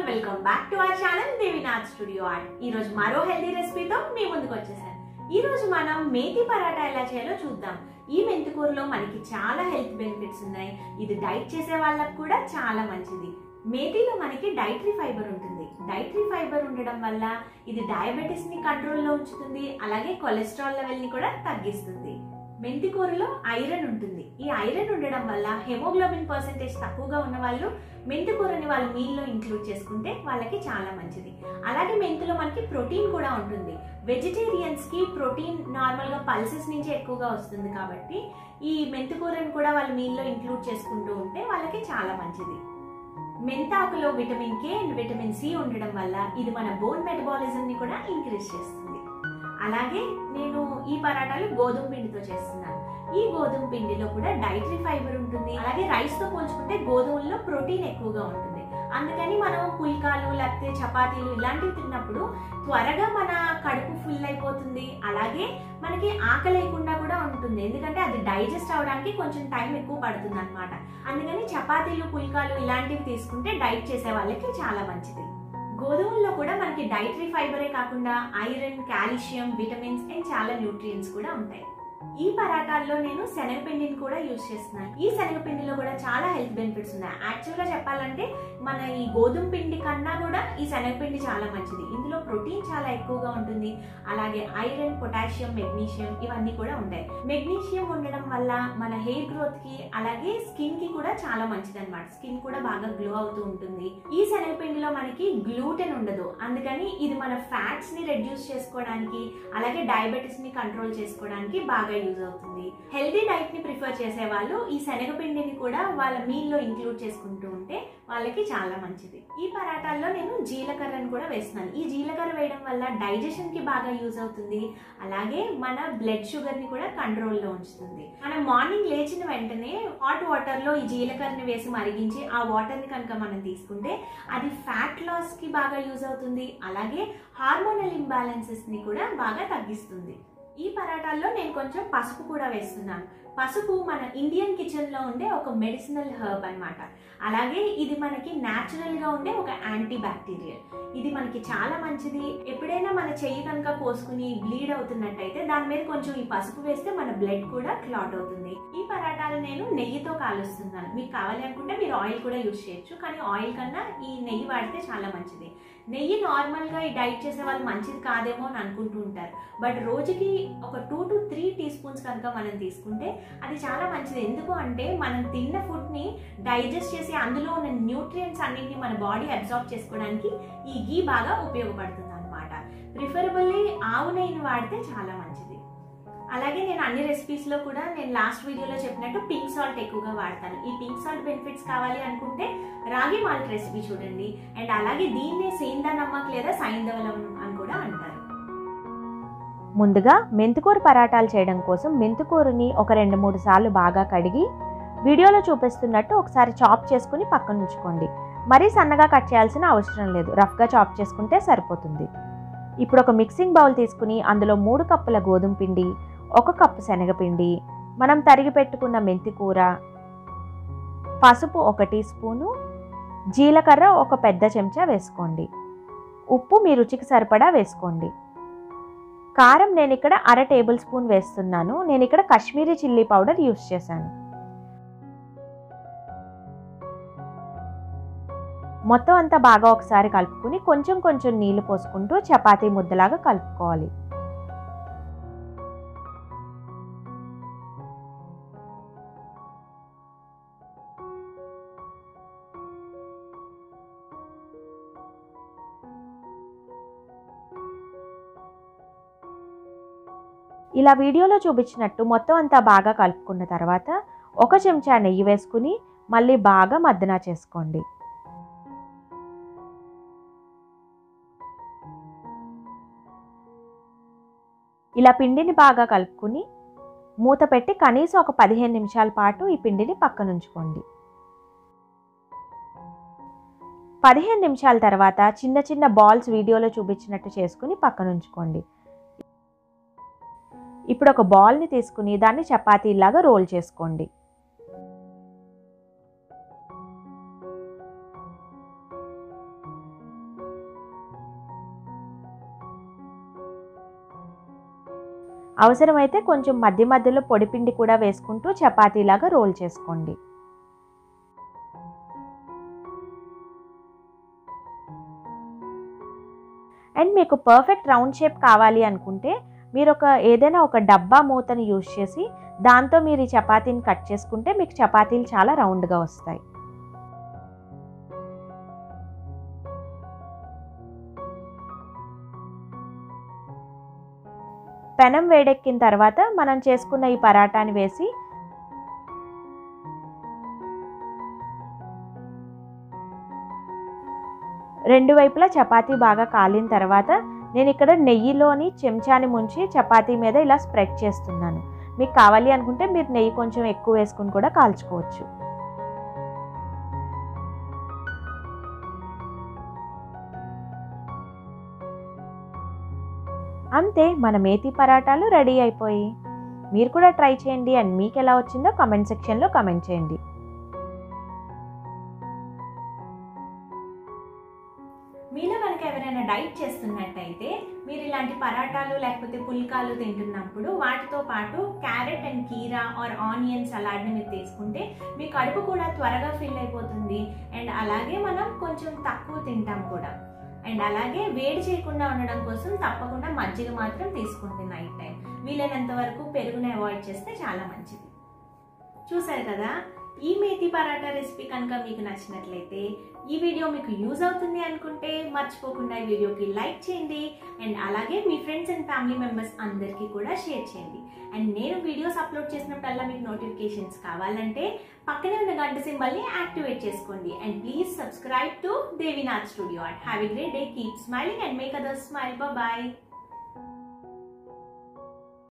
welcome back to our channel Devinath studio art ఈ రోజు మరో హెల్దీ రెసిపీతో మీ ముందుకు వచ్చేసాను ఈ రోజు మనం మేతి పరాటా ఎలా చేయాలో చూద్దాం ఈ మెంతికూరలో మనకి చాలా హెల్త్ బెనిఫిట్స్ ఉన్నాయి ఇది డైట్ చేసే వాళ్ళకి కూడా చాలా మంచిది మేతిలో మనకి డైటరీ ఫైబర్ ఉంటుంది డైటరీ ఫైబర్ ఉండడం వల్ల ఇది డయాబెటీస్ ని కంట్రోల్లో ఉంచుతుంది అలాగే కొలెస్ట్రాల్ లెవెల్ ని కూడా తగ్గిస్తుంది మెంతి కూరలో ఐరన్ ఉంటుంది ఈ ఐరన్ ఉండడం వల్ల హెమోగ్లోబిన్ పర్సెంటేజ్ తక్కువగా ఉన్న వాళ్ళు మెంతి కూరని వాళ్ళ మీల్లో ఇంక్లూడ్ చేసుకుంటే వాళ్ళకి చాలా మంచిది అలాగే మెంతిలో మనకి ప్రోటీన్ కూడా ఉంటుంది వెజిటేరియన్స్ కి ప్రోటీన్ నార్మల్ గా పల్సెస్ నుంచి ఎక్కువగా వస్తుంది కాబట్టి ఈ మెంతి కూరని కూడా వాళ్ళ మీల్లో ఇంక్లూడ్ చేసుకుంటూ ఉంటే వాళ్ళకి చాలా మంచిది మెంతాకులో vitamin K and vitamin C ఉండడం వల్ల ఇది మన బోన్ మెటబాలిజం ని కూడా ఇంక్రీజ్ చేస్తుంది అలాగే నేను ఈ పరాటాలు గోధుమ పిండితో చేస్తున్నాను ఈ గోధుమ పిండిలో కూడా డైటరీ ఫైబర్ ఉంటుంది అలాగే రైస్ తో పోల్చుకుంటే గోధుమల్లో ప్రోటీన్ ఎక్కువగా ఉంటుంది అందుకని మనం పుల్కాలు లేకపోతే చపాతీలు ఇలాంటివి తిన్నప్పుడు త్వరగా మన కడుపు ఫుల్ అయిపోతుంది అలాగే మనకి ఆకలి లేకుండా కూడా ఉంటుంది ఎందుకంటే అది డైజెస్ట్ అవడానికి కొంచెం టైం ఎక్కువ పడుతుంది అనమాట అందుకని చపాతీలు పుల్కాలు ఇలాంటివి తీసుకుంటే డైట్ చేసే వాళ్ళకి చాలా మంచిది గోధుమల్లో కూడా మనకి డైటరీ ఫైబరే కాకుండా ఐరన్ కాల్షియం విటమిన్స్ అండ్ చాలా న్యూట్రియంట్స్ కూడా ఉంటాయి ఈ పరాటాల్లో నేను శనగపిండిని కూడా యూజ్ చేస్తున్నాను ఈ శనగపిండిలో కూడా చాలా హెల్త్ బెనిఫిట్స్ ఉన్నాయి యాక్చువల్ గా చెప్పాలంటే మన ఈ గోధుమ పిండి కన్నా కూడా ఈ శనగపిండి చాలా మంచిది ఇందులో ప్రోటీన్ చాలా ఎక్కువగా ఉంటుంది అలాగే ఐరన్ పొటాషియం మెగ్నీషియం ఇవన్నీ కూడా ఉంటాయి మెగ్నీషియం ఉండడం వల్ల మన హెయిర్ గ్రోత్ కి అలాగే స్కిన్ కి కూడా చాలా మంచిది అనమాట స్కిన్ కూడా బాగా గ్లో అవుతూ ఉంటుంది ఈ శనగపిండిలో మనకి గ్లూటెన్ ఉండదు అందుకని ఇది మన ఫ్యాట్స్ ని రెడ్యూస్ చేసుకోవడానికి అలాగే డయాబెటీస్ ని కంట్రోల్ చేసుకోవడానికి బాగా యూజ్ అవుతుంది హెల్దీ డైట్ ని ప్రిఫర్ చేసే వాళ్ళు ఈ శనగపిండిని కూడా వాళ్ళ మీల్ లో ఇంక్లూడ్ చేసుకుంటూ ఉంటే వాళ్ళకి చాలా మంచిది ఈ పరాటాల్లో నేను జీలకర్రను కూడా వేస్తున్నాను ఈ జీలకర్ర వేయడం వల్ల డైజెషన్ కి బాగా యూజ్ అవుతుంది అలాగే మన బ్లడ్ షుగర్ ని కూడా కంట్రోల్లో ఉంచుతుంది మనం మార్నింగ్ లేచిన వెంటనే హాట్ వాటర్ లో ఈ జీలకర్రని వేసి మరిగించి ఆ వాటర్ ని కనుక మనం తీసుకుంటే అది ఫ్యాట్ లాస్ కి బాగా యూజ్ అవుతుంది అలాగే హార్మోనల్ ఇంబ్యాలెన్సెస్ ని కూడా బాగా తగ్గిస్తుంది ఈ పరాటాల్లో నేను కొంచెం పసుపు కూడా వేస్తున్నాను పసుపు మన ఇండియన్ కిచెన్ లో ఉండే ఒక మెడిసినల్ హర్బ్ అన్నమాట అలాగే ఇది మనకి న్యాచురల్ గా ఉండే ఒక యాంటీ బ్యాక్టీరియల్ ఇది మనకి చాలా మంచిది ఎప్పుడైనా మన చెయ్యి కనుక కోసుకుని బ్లీడ్ అవుతున్నట్టయితే దాని మీద కొంచెం ఈ పసుపు వేస్తే మన బ్లడ్ కూడా క్లాట్ అవుతుంది ఈ పరాటాలు నేను నెయ్యితో కాలుస్తున్నాను మీకు కావాలి అనుకుంటే మీరు ఆయిల్ కూడా యూజ్ చేయొచ్చు కానీ ఆయిల్ కన్నా ఈ నెయ్యి వాడితే చాలా మంచిది నెయ్యి నార్మల్గా ఈ డైట్ చేసే వాళ్ళు మంచిది కాదేమో అని అనుకుంటూ ఉంటారు బట్ రోజుకి ఒక two to three teaspoons కనుక మనం తీసుకుంటే అది చాలా మంచిది ఎందుకు అంటే మనం తిన్న ఫుడ్ని డైజెస్ట్ చేసి అందులో ఉన్న న్యూట్రియంట్స్ అన్నింటినీ మన బాడీ అబ్జార్బ్ చేసుకోవడానికి ఈ గీ బాగా ఉపయోగపడుతుంది అనమాట ప్రిఫరబుల్లీ ఆవు నెయ్యిని వాడితే చాలా మంచిది అలాగే నేను అన్ని రెసిపీస్లో కూడా నేను లాస్ట్ వీడియోలో చెప్పినట్టు పింక్ సాల్ట్ ఎక్కువగా వాడతాను ఈ పింక్ సాల్ట్ బెనిఫిట్స్ కావాలి అనుకుంటే రాగి మాల్ట్ రెసిపీ చూడండి అండ్ అలాగే దీన్నే సేందా నమ్మక్ లేదా సైంధవలం అని కూడా అంటారు ముందుగా మెంతికూర పరాటాలు చేయడం కోసం మెంతికూరని ఒక రెండు మూడు సార్లు బాగా కడిగి వీడియోలో చూపిస్తున్నట్టు ఒకసారి చాప్ చేసుకుని పక్కన ఉంచుకోండి మరీ సన్నగా కట్ చేయాల్సిన అవసరం లేదు రఫ్గా చాప్ చేసుకుంటే సరిపోతుంది ఇప్పుడు ఒక మిక్సింగ్ బౌల్ తీసుకుని అందులో మూడు కప్పుల గోధుమ పిండి ఒక కప్పు శనగపిండి మనం తరిగి పెట్టుకున్న మెంతికూర పసుపు ఒక టీ స్పూను జీలకర్ర ఒక పెద్ద చెంచా వేసుకోండి ఉప్పు మీ రుచికి సరిపడా వేసుకోండి కారం నేను ఇక్కడ అర టేబుల్ స్పూన్ వేస్తున్నాను నేను ఇక్కడ కాశ్మీరీ చిల్లీ పౌడర్ యూస్ చేశాను మొత్తం అంతా బాగా ఒకసారి కలుపుకుని కొంచెం కొంచెం నీళ్లు పోసుకుంటూ చపాతీ ముద్దలాగా కలుపుకోవాలి ఇలా వీడియోలో చూపించినట్టు మొత్తం అంతా బాగా కలుపుకున్న తర్వాత ఒక చెంచా నెయ్యి వేసుకుని మళ్ళీ బాగా మద్దన చేసుకోండి ఇలా పిండిని బాగా కలుపుకుని మూత పెట్టి కనీసం ఒక పదిహేను నిమిషాల పాటు ఈ పిండిని పక్కనుంచుకోండి పదిహేను నిమిషాల తర్వాత చిన్న చిన్న బాల్స్ వీడియోలో చూపించినట్టు చేసుకుని పక్కనుంచుకోండి ఇప్పుడు ఒక బాల్ని తీసుకుని దాన్ని చపాతీలాగా రోల్ చేసుకోండి అవసరమైతే కొంచెం మధ్య మధ్యలో పొడిపిండి కూడా వేసుకుంటూ చపాతీలాగా రోల్ చేసుకోండి అండ్ మీకు పర్ఫెక్ట్ రౌండ్ షేప్ కావాలి అనుకుంటే మీరు ఒక ఏదైనా ఒక డబ్బా మూతని యూజ్ చేసి దాంతో మీరు ఈ చపాతీని కట్ చేసుకుంటే మీకు చపాతీలు చాలా రౌండ్గా వస్తాయి పెనం వేడెక్కిన తర్వాత మనం చేసుకున్న ఈ పరాటాని వేసి రెండు వైపులా చపాతీ బాగా కాలిన తర్వాత నేను ఇక్కడ నెయ్యిలోని చెంచాని ముంచి చపాతీ మీద ఇలా స్ప్రెడ్ చేస్తున్నాను మీకు కావాలి అనుకుంటే మీరు నెయ్యి కొంచెం ఎక్కువ వేసుకుని కూడా కాల్చుకోవచ్చు అంతే మన మేతి పరాటాలు రెడీ అయిపోయి మీరు కూడా ట్రై చేయండి అండ్ మీకు ఎలా వచ్చిందో కమెంట్ సెక్షన్లో కమెంట్ చేయండి మీలో కనుక ఎవరైనా డైట్ చేస్తున్నట్టయితే మీరు ఇలాంటి పరాటాలు లేకపోతే పుల్కాలు తింటున్నప్పుడు వాటితో పాటు క్యారెట్ అండ్ కీరా ఆర్ ఆనియన్ సలాడ్ని మీరు తీసుకుంటే మీ కడుపు కూడా త్వరగా ఫిల్ అయిపోతుంది అండ్ అలాగే మనం కొంచెం తక్కువ తింటాం కూడా అండ్ అలాగే వేడి చేయకుండా ఉండడం కోసం తప్పకుండా మజ్జిగ మాత్రం తీసుకోండి నైట్ టైం వీలైనంత వరకు పెరుగుని అవాయిడ్ చేస్తే చాలా మంచిది చూసారు కదా ఈ మేతి పరాటా రెసిపీ కనుక మీకు నచ్చినట్లయితే ఈ వీడియో మీకు యూజ్ అవుతుంది అనుకుంటే మర్చిపోకుండా ఈ వీడియోకి లైక్ చేయండి అండ్ అలాగే మీ ఫ్రెండ్స్ అండ్ ఫ్యామిలీ మెంబర్స్ అందరికీ కూడా షేర్ చేయండి అండ్ నేను వీడియోస్ అప్లోడ్ చేసినప్పుడల్లా మీకు నోటిఫికేషన్స్ కావాలంటే పక్కనే ఉన్న గంట సింబల్ని యాక్టివేట్ చేసుకోండి and please subscribe to Devinath studio and have a great day keep smiling and make others smile bye